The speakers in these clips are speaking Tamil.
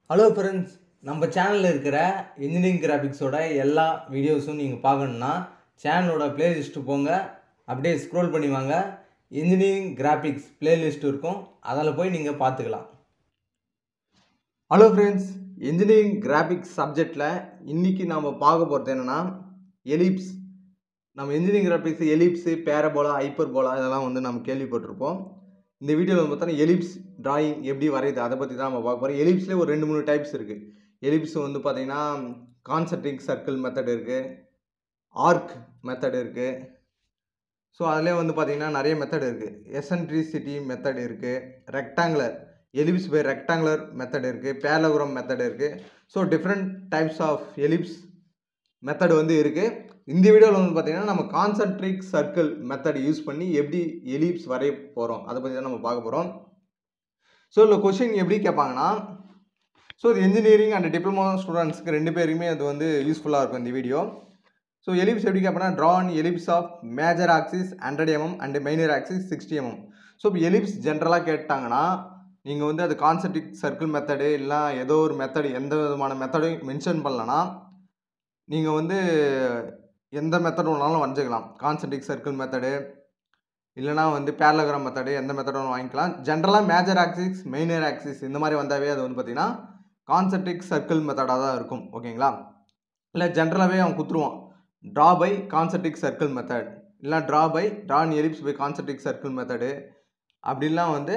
ஹலோ ஃப்ரெண்ட்ஸ் நம்ம சேனலில் இருக்கிற இன்ஜினியரிங் கிராஃபிக்ஸோட எல்லா வீடியோஸும் நீங்கள் பார்க்கணுன்னா சேனலோட பிளேலிஸ்ட்டு போங்க அப்படியே ஸ்க்ரோல் பண்ணி வாங்க இன்ஜினியரிங் கிராஃபிக்ஸ் பிளேலிஸ்ட் இருக்கும் அதில் போய் நீங்கள் பார்த்துக்கலாம் ஹலோ ஃப்ரெண்ட்ஸ் இன்ஜினியரிங் கிராஃபிக்ஸ் சப்ஜெக்டில் இன்றைக்கி நாம் பார்க்க போகிறது என்னென்னா எலிப்ஸ் நம்ம engineering graphics ellipse parabola hyperbola இதெல்லாம் வந்து நம்ம கேள்விப்பட்டிருப்போம் இந்த வீடியோவில் வந்து பார்த்தோன்னா எலிப்ஸ் டிராயிங் எப்படி வரையுது அதை பற்றி தான் நம்ம பார்க்க போகிறோம் எலிப்ஸ்லேயே ஒரு ரெண்டு மூணு டைப்ஸ் இருக்குது எலிப்ஸ் வந்து பார்த்திங்கன்னா கான்சென்ட்ரிக் சர்க்கிள் மெத்தட் இருக்குது ஆர்க் மெத்தட் இருக்குது ஸோ அதிலே வந்து பார்த்திங்கன்னா நிறைய மெத்தட் இருக்குது எசன்ட்ரிசிட்டி மெத்தட் இருக்குது rectangular ellipse by rectangular method இருக்குது பேலகுரம் மெத்தட் இருக்குது so different types of ellipse method வந்து இருக்குது இந்த வீடியோவில் வந்து பார்த்தீங்கன்னா நம்ம கான்சென்ட்ரிக் சர்க்கிள் மெத்தட் யூஸ் பண்ணி எப்படி எலிப்ஸ் வரைய போகிறோம் அதை பற்றி தான் நம்ம பார்க்க போகிறோம் ஸோ இல்லை கொஷின் எப்படி கேட்பாங்கன்னா ஸோ இது இன்ஜினியரிங் அண்ட் டிப்ளமோ ஸ்டூடெண்ட்ஸ்க்கு ரெண்டு பேருக்குமே அது வந்து யூஸ்ஃபுல்லாக இருக்கும் இந்த வீடியோ ஸோ எலிப்ஸ் எப்படி கேட்பேன்னா draw an ellipse of major axis hundred mm and minor axis sixty mm so இப்போ எலிப்ஸ் ஜென்ரலாக கேட்டாங்கன்னா நீங்கள் வந்து அது கான்சென்ட்ரிக் சர்க்கிள் மெத்தடு இல்லை ஏதோ ஒரு மெத்தடு எந்த விதமான மெத்தடையும் மென்ஷன் பண்ணலன்னா நீங்கள் வந்து எந்த மெத்தட் வேணாலும் வரைஞ்சிக்கலாம் கான்சென்ட்ரிக் சர்க்கிள் மெத்தடு இல்லைனா வந்து பேரலகிராம் மெத்தடு எந்த மெத்தட் வேணும் வாங்கிக்கலாம் ஜென்ரலாக மேஜர் ஆக்சிஸ் மெயினர் ஆக்சிஸ் இந்த மாதிரி வந்தாவே அது வந்து பார்த்திங்கன்னா கான்சென்ட்ரிக் சர்க்கிள் மெத்தடாக தான் இருக்கும் ஓகேங்களா இல்லை ஜென்ரலாகவே அவன் குத்துருவான் draw by concentric circle method இல்லை draw by draw an ellipse by concentric circle method அப்படிலாம் வந்து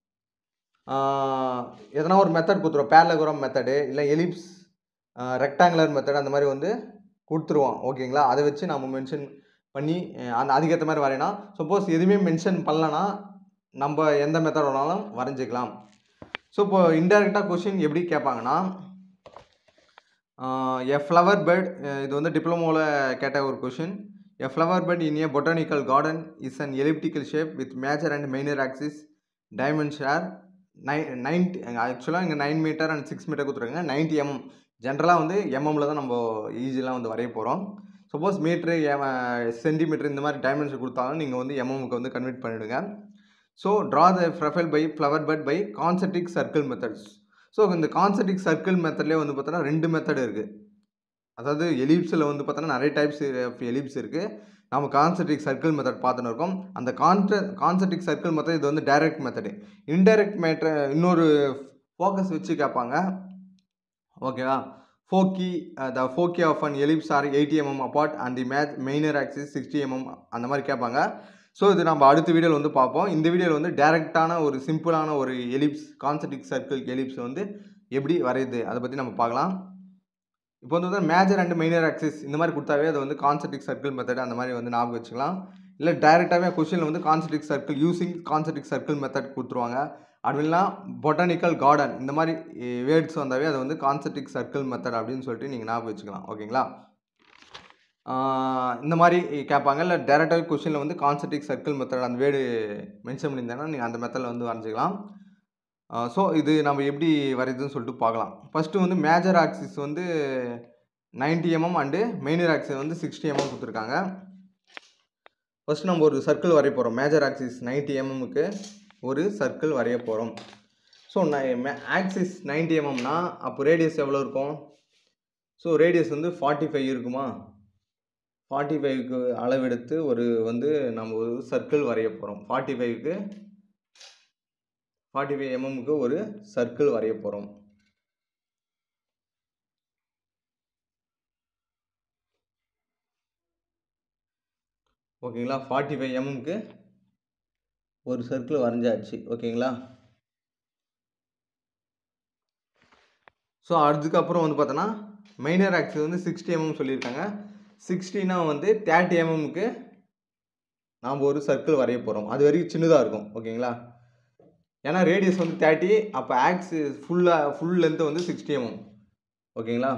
எதனா ஒரு மெத்தட் கொடுத்துருவோம் பேரலகுரம் மெத்தடு இல்லை எலிப்ஸ் ரெக்டாங்குலர் மெத்தட் அந்த மாதிரி வந்து கொடுத்துருவோம் ஓகேங்களா அதை வச்சு நம்ம மென்ஷன் பண்ணி அந்த அதுக்கேற்ற மாதிரி வரையணும் சப்போஸ் எதுவுமே மென்ஷன் பண்ணலன்னா நம்ம எந்த மெத்தட் வேணாலும் வரைஞ்சிக்கலாம் ஸோ இப்போ இன்டெரக்டாக கொஷின் எப்படி கேட்பாங்கன்னா எ ஃப்ளவர் பெட் இது வந்து டிப்ளமோவில் கேட்ட ஒரு question a flower bed in a botanical garden is an elliptical shape with major and minor axis டைமண்ட் ஷேர் நை நைன்டி ஆக்சுவலாக இங்கே nine meter and six meter கொடுத்துருக்காங்க நைன்ட்டி எம்எம் ஜென்ரலாக வந்து எம்எம்மில் தான் நம்ம ஈஸியெலாம் வந்து வரைய போகிறோம் சப்போஸ் மீட்ரு சென்டிமீட்டர் இந்த மாதிரி டைமென்ஷன் கொடுத்தாலும் நீங்கள் வந்து எம்எம்முக்கு வந்து கன்வெர்ட் பண்ணிவிடுங்க so draw the profile by flower bed by concentric circle methods so இந்த கான்சென்ட்ரிக் சர்க்கிள் மெத்தட்லேயே வந்து பார்த்தோன்னா ரெண்டு மெத்தட் இருக்குது அதாவது எலிப்ஸில் வந்து பார்த்தோன்னா நிறைய டைப்ஸ் ஆஃப் எலிப்ஸ் இருக்குது நம்ம கான்சென்ட்ரிக் சர்க்கிள் மெத்தட் பார்த்துன்னு இருக்கோம் அந்த கான்ட்ர கான்சென்ட்ரிக் சர்க்கிள் மெத்தட் இது வந்து டைரக்ட் மெத்தடு இன்டைரக்ட் மேட்ரு இன்னொரு ஃபோக்கஸ் வச்சு கேட்பாங்க ஓகேவா foci the foci of an ellipse are eighty mm apart and the மேத் மெயினர் ஆக்சிஸ் சிக்ஸ்டி எம்எம் அந்த மாதிரி கேட்பாங்க ஸோ இது நம்ம அடுத்த வீடியோவில் வந்து பார்ப்போம் இந்த வீடியோவில் வந்து டேரெக்டான ஒரு சிம்பிளான ஒரு எலிப்ஸ் கான்சென்ட்ரிக் சர்க்கிள் எலிப்ஸ் வந்து எப்படி வரையுது அதை பற்றி நம்ம பார்க்கலாம் இப்போ வந்து மேஜர் அண்ட் மைனர் ஆக்சிஸ் இந்த மாதிரி கொடுத்தாவே அது வந்து கான்சென்ட்ரிக் சர்க்கிள் மெத்தட் அந்த மாதிரி வந்து ஞாபகம் வச்சுக்கலாம் இல்லை டேரெக்டாகவே கொஷினில் வந்து concentric circle using concentric circle method கொடுத்துருவாங்க அப்படின்னா பொட்டானிக்கல் கார்டன் இந்த மாதிரி வேர்ட்ஸ் வந்தாவே அதை வந்து கான்சென்ட்ரிக் சர்க்கிள் மெத்தட் அப்படின்னு சொல்லிட்டு நீங்கள் ஞாபகம் வச்சுக்கலாம் ஓகேங்களா இந்த மாதிரி கேட்பாங்க இல்லை டேரெக்டாகவே கொஷினில் வந்து கான்சென்ட்ரிக் சர்க்கிள் மெத்தட் அந்த வேர்டு மென்ஷன் பண்ணியிருந்தாங்கன்னா நீங்கள் அந்த மெத்தடில் வந்து வரைஞ்சிக்கலாம் ஸோ இது நம்ம எப்படி வரையுதுன்னு சொல்லிட்டு பார்க்கலாம் ஃபஸ்ட்டு வந்து மேஜர் ஆக்சிஸ் வந்து ninety mm and minor axis வந்து சிக்ஸ்டி எம்எம் கொடுத்துருக்காங்க ஃபஸ்ட் நம்ம ஒரு சர்க்கிள் வரைய போகிறோம் மேஜர் ஆக்சிஸ் நைன்ட்டி எம்எம்முக்கு ஒரு சர்க்கிள் வரைய போகிறோம் ஸோ ஆக்சிஸ் நைன்ட்டி எம்எம்னா அப்போ ரேடியஸ் எவ்வளோ இருக்கும் ஸோ ரேடியஸ் வந்து ஃபார்ட்டி ஃபைவ் இருக்குமா ஃபார்ட்டி ஃபைவ்க்கு அளவெடுத்து ஒரு வந்து நம்ம ஒரு சர்க்கிள் வரைய போகிறோம் ஃபார்ட்டி ஃபைவ்க்கு ஃபார்ட்டி ஃபைவ் எம்எம்க்கு ஒரு சர்க்கிள் வரைய போகிறோம் ஓகேங்களா ஃபார்ட்டி ஃபைவ் எம்எம்க்கு ஒரு சர்க்கிள் வரைஞ்சாச்சு ஓகேங்களா ஸோ அதுக்கப்புறம் வந்து பார்த்தோன்னா மைனர் ஆக்சிஸ் வந்து சிக்ஸ்டி எம்எம் சொல்லியிருக்காங்க சிக்ஸ்டினா வந்து தேர்ட்டி எம்எம்க்கு நாம் ஒரு சர்க்கிள் வரைய போகிறோம் அது வரைக்கும் சின்னதாக இருக்கும் ஓகேங்களா ஏன்னா ரேடியஸ் வந்து தேர்ட்டி அப்போ ஆக்சிஸ் ஃபுல்லாக ஃபுல் லென்த்து வந்து சிக்ஸ்டி எம்எம் ஓகேங்களா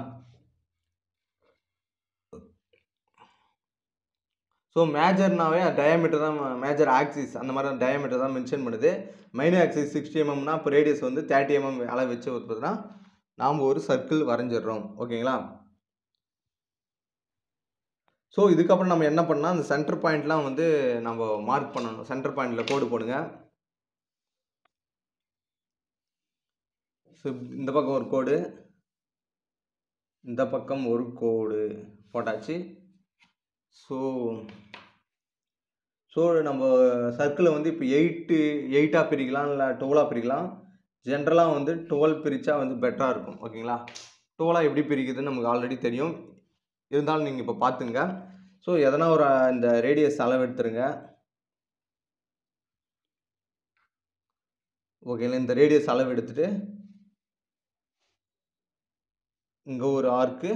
ஸோ மேஜர்னாவே டயாமீட்டர் தான் மேஜர் ஆக்சிஸ் அந்த மாதிரி டயாமீட்டர் தான் மென்ஷன் பண்ணுது மைனர் ஆக்சிஸ் சிக்ஸ்டி எம்எம்னா இப்போ ரேடியஸ் வந்து தேர்ட்டி எம்எம் அளவு வச்சு பார்த்தீங்கன்னா நாம் ஒரு சர்க்கிள் வரைஞ்சிடுறோம் ஓகேங்களா ஸோ இதுக்கப்புறம் நம்ம என்ன பண்ணால் அந்த சென்டர் பாயிண்ட்லாம் வந்து நம்ம மார்க் பண்ணணும் சென்டர் பாயிண்டில் கோடு போடுங்க ஸோ இந்த பக்கம் ஒரு கோடு இந்த பக்கம் ஒரு கோடு போட்டாச்சு ஸோ ஸோ நம்ம சர்க்கிளை வந்து இப்போ எயிட்டு எயிட்டாக பிரிக்கலாம் இல்லை டுவெலாக பிரிக்கலாம் ஜென்ரலாக வந்து டுவெல் பிரித்தா வந்து பெட்டராக இருக்கும் ஓகேங்களா டுவெலாக எப்படி பிரிக்குதுன்னு நமக்கு ஆல்ரெடி தெரியும் இருந்தாலும் நீங்கள் இப்போ பார்த்துங்க ஸோ எதனா ஒரு இந்த ரேடியஸ் அளவு எடுத்துருங்க ஓகேங்களா இந்த ரேடியஸ் அளவு எடுத்துகிட்டு இங்கே ஒரு ஆர்க்கு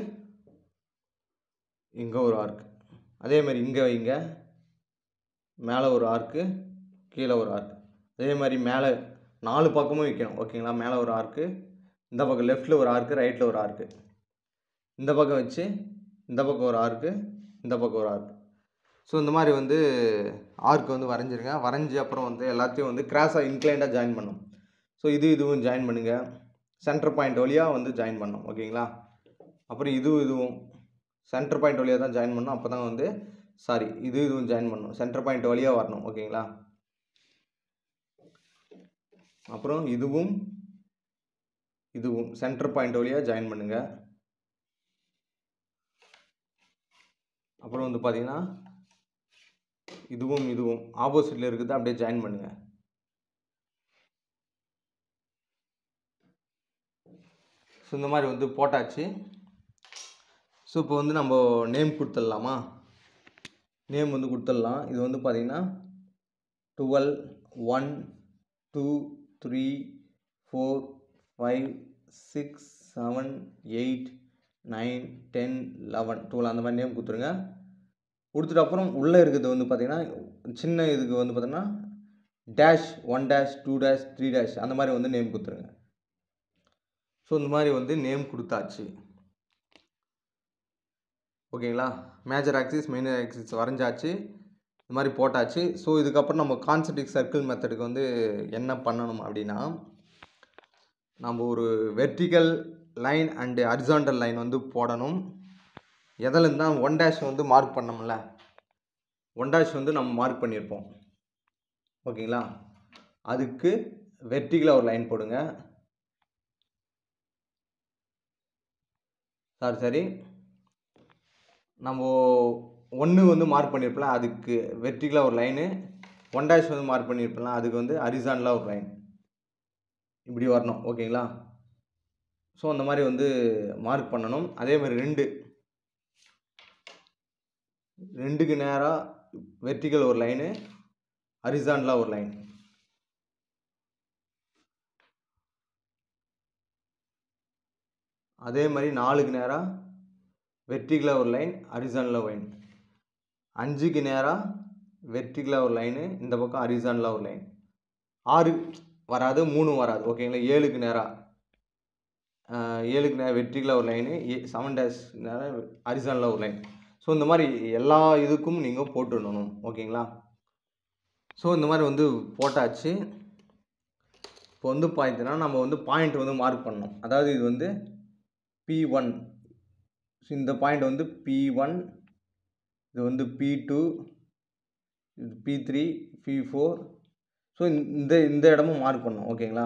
இங்கே ஒரு ஆர்க்கு அதே மாதிரி இங்கே வைங்க மேலே ஒரு ஆர்க்கு கீழே ஒரு ஆர்க்கு அதே மாதிரி மேலே நாலு பக்கமும் வைக்கணும் ஓகேங்களா மேலே ஒரு ஆர்க்கு இந்த பக்கம் லெஃப்ட்டில் ஒரு ஆர்க்கு ரைட்டில் ஒரு ஆர்க்கு இந்த பக்கம் வச்சு இந்த பக்கம் ஒரு ஆர்க்கு இந்த பக்கம் ஒரு ஆர்க்கு ஸோ இந்த மாதிரி வந்து ஆர்க்கு வந்து வரைஞ்சிருங்க வரைஞ்சி அப்புறம் வந்து எல்லாத்தையும் வந்து கிராஸாக இன்க்ளைண்டாக ஜாயின் பண்ணும் ஸோ இது இதுவும் ஜாயின் பண்ணுங்கள் சென்டர் பாயிண்ட் வழியாக வந்து ஜாயின் பண்ணணும் ஓகேங்களா அப்புறம் இதுவும் இதுவும் சென்டர் பாயிண்ட் வழியாக தான் ஜாயின் பண்ணணும் அப்போ தான் வந்து சாரி இது இதுவும் ஜாயின் பண்ணணும் சென்டர் பாயிண்ட் வழியாக வரணும் ஓகேங்களா அப்புறம் இதுவும் இதுவும் சென்டர் பாயிண்ட் வழியாக ஜாயின் பண்ணுங்கள் அப்புறம் வந்து பார்த்தீங்கன்னா இதுவும் இதுவும் ஆப்போசிட்டில் இருக்குது அப்படியே ஜாயின் பண்ணுங்கள் ஸோ இந்த மாதிரி வந்து போட்டாச்சு ஸோ இப்போ வந்து நம்ம நேம் கொடுத்துடலாமா நேம் வந்து கொடுத்துடலாம் இது வந்து பார்த்திங்கன்னா twelve one two three four five six seven eight nine ten eleven twelve அந்த மாதிரி நேம் கொடுத்துருங்க கொடுத்துட்டு அப்புறம் உள்ளே இருக்கிறது வந்து பார்த்திங்கன்னா சின்ன இதுக்கு வந்து பார்த்திங்கன்னா dash one dash two dash three dash அந்த மாதிரி வந்து நேம் கொடுத்துருங்க ஸோ இந்த மாதிரி வந்து நேம் கொடுத்தாச்சு ஓகேங்களா மேஜர் ஆக்சிஸ் மைனர் ஆக்சிஸ் வரைஞ்சாச்சு இந்த மாதிரி போட்டாச்சு ஸோ இதுக்கப்புறம் நம்ம கான்சென்ட்ரிக் சர்க்கிள் மெத்தடுக்கு வந்து என்ன பண்ணணும் அப்படின்னா நம்ம ஒரு vertical line and horizontal line வந்து போடணும் எதுலேருந்து தான் ஒன் டேஷ் வந்து மார்க் பண்ணோம்ல ஒன் டேஷ் வந்து நம்ம மார்க் பண்ணியிருப்போம் ஓகேங்களா அதுக்கு வெர்டிகலாக ஒரு லைன் போடுங்க சாரி சரி நம்ம ஒன்று வந்து மார்க் பண்ணியிருப்பலாம் அதுக்கு வெர்டிகலாக ஒரு லைனு ஒன் டேஷ் வந்து மார்க் பண்ணியிருப்பலாம் அதுக்கு வந்து ஹரிசாண்டலாக ஒரு லைன் இப்படி வரணும் ஓகேங்களா ஸோ அந்த மாதிரி வந்து மார்க் பண்ணணும் அதே மாதிரி ரெண்டு ரெண்டுக்கு நேராக வெர்டிக்கல் ஒரு லைனு ஹரிசாண்டலாக ஒரு லைன் அதே மாதிரி நாலுக்கு நேராக வெர்டிகலாக ஒரு லைன் ஹரிசாண்டலாக லைன் அஞ்சுக்கு நேராக வெர்டிகலாக ஒரு லைனு இந்த பக்கம் ஹரிசாண்டலாக ஒரு லைன் ஆறு வராது மூணு வராது ஓகேங்களா ஏழுக்கு நேராக ஏழுக்கு நேரம் வெர்டிகலாக ஒரு லைனு ஏ செவன் டேஷ் நேரம் ஹரிசாண்டலாக ஒரு லைன் ஸோ இந்த மாதிரி எல்லா இதுக்கும் நீங்கள் போட்டுடணும் ஓகேங்களா ஸோ இந்த மாதிரி வந்து போட்டாச்சு இப்போ வந்து பார்த்தீங்கன்னா நம்ம வந்து பாயிண்ட் வந்து மார்க் பண்ணணும் அதாவது இது வந்து பி ஒன் ஸோ இந்த பாயிண்ட் வந்து பி ஒன் இது வந்து பி டூ இது P three P four so இந்த இந்த இடமும் மார்க் பண்ணணும் ஓகேங்களா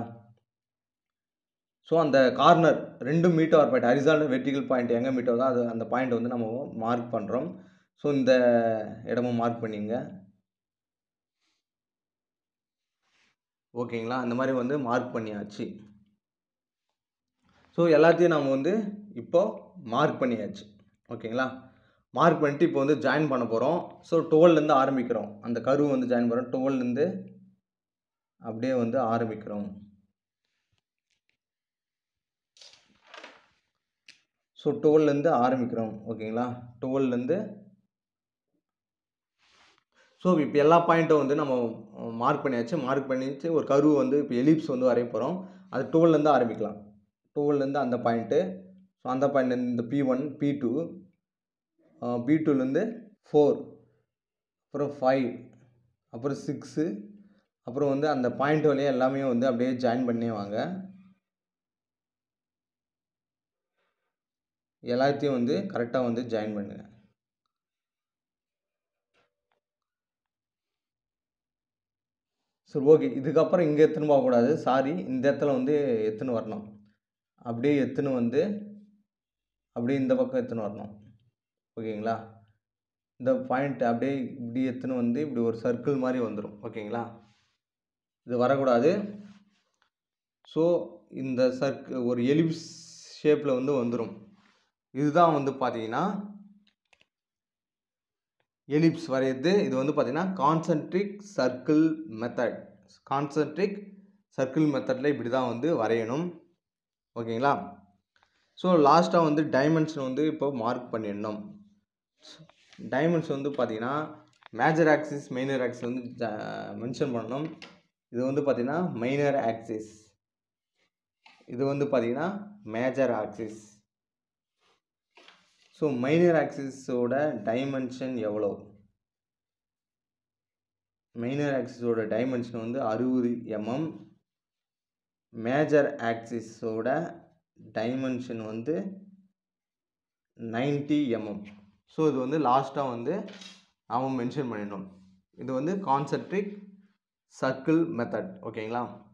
ஸோ அந்த கார்னர் ரெண்டும் meet or point horizontal vertical point எங்கே மீட் ஆகுதோ அது அந்த பாயிண்ட் வந்து நம்ம மார்க் பண்ணுறோம் ஸோ இந்த இடமும் மார்க் பண்ணிங்க ஓகேங்களா அந்த மாதிரி வந்து மார்க் பண்ணியாச்சு ஸோ எல்லாத்தையும் நம்ம வந்து இப்போ மார்க் பண்ணியாச்சு ஓகேங்களா மார்க் பண்ணிட்டு இப்போ வந்து ஜாயின் பண்ண போகிறோம் ஸோ டுவெல்லேருந்து ஆரம்பிக்கிறோம் அந்த கருவு வந்து ஜாயின் பண்ணுறோம் டுவெல்லேருந்து அப்படியே வந்து ஆரம்பிக்கிறோம் ஸோ டுவெல்லேருந்து ஆரம்பிக்கிறோம் ஓகேங்களா டுவெல்லேருந்து ஸோ இப்போ எல்லா பாயிண்ட்டும் வந்து நம்ம மார்க் பண்ணியாச்சு மார்க் பண்ணிச்சு ஒரு கருவு வந்து இப்போ எலிப்ஸ் வந்து வரைய போகிறோம் அது டுவெல்லேருந்து ஆரம்பிக்கலாம் டுவெல்லேருந்து அந்த பாயிண்ட்டு ஸோ அந்த பாயிண்ட்லேருந்து இந்த P one P two P டூலேருந்து ஃபோர் அப்புறம் ஃபைவ் அப்புறம் சிக்ஸு அப்புறம் வந்து அந்த பாயிண்ட் வழியாக எல்லாமே வந்து அப்படியே ஜாயின் பண்ணி வாங்க எல்லாத்தையும் வந்து கரெக்டாக வந்து ஜாயின் பண்ணுங்கள் சரி ஓகே இதுக்கப்புறம் இங்கே எத்துன்னு போகக்கூடாது சாரி இந்த இடத்துல வந்து எத்துன்னு வரணும் அப்படியே எடுத்துன்னு வந்து அப்படியே இந்த பக்கம் எடுத்துன்னு வரணும் ஓகேங்களா இந்த பாயிண்ட் அப்படியே இப்படி எடுத்துன்னு வந்து இப்படி ஒரு சர்க்கிள் மாதிரி வந்துடும் ஓகேங்களா இது வரக்கூடாது ஸோ இந்த சர்க்கு ஒரு எலிப்ஸ் ஷேப்பில் வந்து வந்துடும் இதுதான் வந்து பார்த்தீங்கன்னா எலிப்ஸ் வரையுது இது வந்து பார்த்தீங்கன்னா concentric circle method concentric circle மெத்தடில் இப்படி தான் வந்து வரையணும் ஓகேங்களா ஸோ லாஸ்ட்டாக வந்து டைமென்ஷன் வந்து இப்போ மார்க் பண்ணிடணும் டைமென்ஷன் வந்து பார்த்தீங்கன்னா மேஜர் ஆக்சிஸ் மைனர் ஆக்சிஸ் வந்து மென்ஷன் பண்ணணும் இது வந்து பார்த்தீங்கன்னா மைனர் ஆக்சிஸ் இது வந்து பார்த்தீங்கன்னா மேஜர் ஆக்சிஸ் ஸோ மைனர் ஆக்சிஸோட டைமென்ஷன் எவ்வளோ மைனர் ஆக்சிஸோட டைமென்ஷன் வந்து அறுபது எம்எம் மேஜர் ஆக்சிஸோட டைமென்ஷன் வந்து நைன்ட்டி எம்எம் ஸோ இது வந்து லாஸ்ட்டாக வந்து நாம் மென்ஷன் பண்ணிடணும் இது வந்து கான்சென்ட்ரிக் சர்க்கிள் மெத்தட் ஓகேங்களா